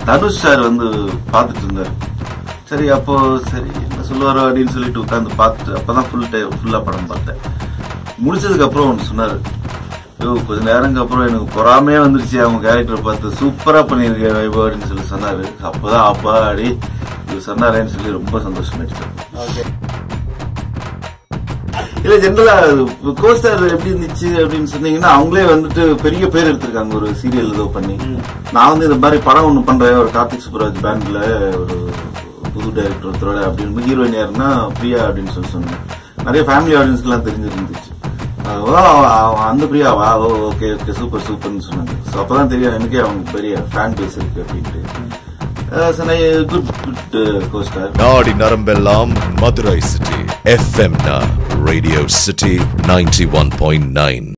Dhanush sir வந்து பார்த்துட்டு இருந்தாரு சரி அப்போ சரி என்ன சொல்லுவாரோ அப்படின்னு சொல்லிட்டு உட்காந்து பார்த்துட்டு அப்பதான் ஃபுல் டைம் ஃபுல்லா படம் பார்த்தேன் முடிச்சதுக்கு அப்புறம் ஒன்று சொன்னாரு ஐயோ கொஞ்ச நேரங்க அப்புறம் எனக்கு பொறாமையே வந்துருச்சு அவங்க கேரக்டர் பார்த்து சூப்பரா பண்ணியிருக்கேன் வைபவ் அப்படின்னு சொல்லி சொன்னாரு அப்பதான் அப்பா அடி இது சொன்னாரேன்னு சொல்லி ரொம்ப சந்தோஷமாயிடுச்சு ஓகே இல்ல ஜென்ரலா கோஸ்டார் எப்படி இருந்துச்சு அப்படின்னு சொன்னீங்கன்னா அவங்களே வந்துட்டு பெரிய பேர் எடுத்திருக்காங்க ஒரு சீரியல் ஏதோ பண்ணி நான் வந்து இந்த மாதிரி படம் ஒண்ணு பண்றேன் ஒரு கார்த்திக் சுப்ராஜ் பேண்ட்ல ஒரு புது டைரக்டர் ஒருத்தரோட அப்படின்னு ஹீரோயின் யாருன்னா பிரியா அப்படின்னு சொல்லி சொன்னேன் நிறைய ஃபேமிலி ஆடியன்ஸ்க்கு எல்லாம் தெரிஞ்சிருந்துச்சு அஹ் ஓ, அவ- அந்த பிரியாவா ஓ ஓகே ஓகே சூப்பர் சூப்பர்னு சொன்னாங்க ஸோ அப்பதான் தெரியும் எனக்கே அவங்க பெரிய ஃபேன் பேஸ் இருக்கு அப்படின்ட்டு குட் குட் கோஸ்டார் நாடி நரம்பெல்லாம் Madurai city FM radio city ninety one point nine